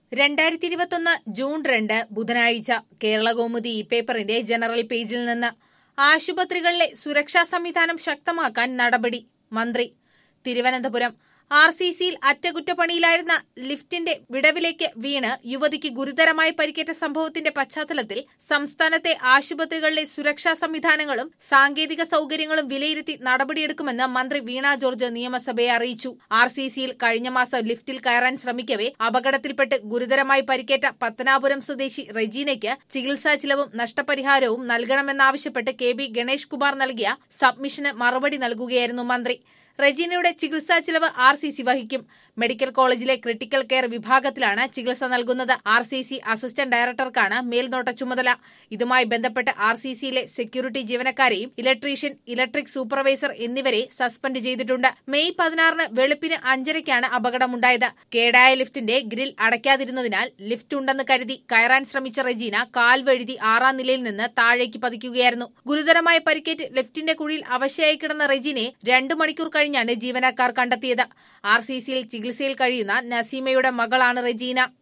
രണ്ടായിരത്തി ഇരുപത്തൊന്ന് ജൂൺ രണ്ട് ബുധനാഴ്ച കേരളകൗമുദി ഈ പേപ്പറിന്റെ ജനറൽ പേജിൽ നിന്ന് ആശുപത്രികളിലെ സുരക്ഷാ സംവിധാനം ശക്തമാക്കാൻ നടപടി മന്ത്രി തിരുവനന്തപുരം ആർ സി സിയിൽ അറ്റകുറ്റപ്പണിയിലായിരുന്ന ലിഫ്റ്റിന്റെ വിടവിലേക്ക് വീണ് യുവതിക്ക് ഗുരുതരമായി പരിക്കേറ്റ സംഭവത്തിന്റെ പശ്ചാത്തലത്തിൽ സംസ്ഥാനത്തെ ആശുപത്രികളിലെ സുരക്ഷാ സംവിധാനങ്ങളും സാങ്കേതിക സൌകര്യങ്ങളും വിലയിരുത്തി നടപടിയെടുക്കുമെന്ന് മന്ത്രി വീണ ജോർജ് നിയമസഭയെ അറിയിച്ചു ആർ സി സിയിൽ കഴിഞ്ഞ മാസം ലിഫ്റ്റിൽ കയറാൻ ശ്രമിക്കവെ അപകടത്തിൽപ്പെട്ട് ഗുരുതരമായി പരിക്കേറ്റ പത്തനാപുരം സ്വദേശി റെജീനയ്ക്ക് ചികിത്സാ ചിലവും നഷ്ടപരിഹാരവും നൽകണമെന്നാവശ്യപ്പെട്ട് കെ ബി ഗണേഷ് കുമാർ നൽകിയ സബ്മിഷന് മറുപടി നൽകുകയായിരുന്നു മന്ത്രി റെജീനയുടെ ചികിത്സാ ചിലവ് ആർ സി സി വഹിക്കും മെഡിക്കൽ കോളേജിലെ ക്രിട്ടിക്കൽ കെയർ വിഭാഗത്തിലാണ് ചികിത്സ നൽകുന്നത് ആർ സി സി അസിസ്റ്റന്റ് ഡയറക്ടർക്കാണ് മേൽനോട്ട ചുമതല ഇതുമായി ബന്ധപ്പെട്ട് ആർ സി സിയിലെ സെക്യൂരിറ്റി ജീവനക്കാരെയും ഇലക്ട്രീഷ്യൻ ഇലക്ട്രിക് സൂപ്പർവൈസർ എന്നിവരെ സസ്പെൻഡ് ചെയ്തിട്ടുണ്ട് മെയ് പതിനാറിന് വെളുപ്പിന് അഞ്ചരയ്ക്കാണ് അപകടമുണ്ടായത് കേടായ ലിഫ്റ്റിന്റെ ഗ്രിൽ അടയ്ക്കാതിരുന്നതിനാൽ ലിഫ്റ്റ് ഉണ്ടെന്ന് കരുതി കയറാൻ ശ്രമിച്ച റെജീന കാൽ വഴുതി ആറാം നിലയിൽ നിന്ന് താഴേക്ക് പതിക്കുകയായിരുന്നു ഗുരുതരമായ പരിക്കേറ്റ് ലിഫ്റ്റിന്റെ കുഴിയിൽ അവശയായി കിടന്ന റെജീനെ രണ്ടു മണിക്കൂർ കഴിഞ്ഞാണ് ജീവനക്കാർ കണ്ടെത്തിയത് ആർ സി സിയിൽ ചികിത്സയിൽ കഴിയുന്ന നസീമയുടെ മകളാണ് റെജീന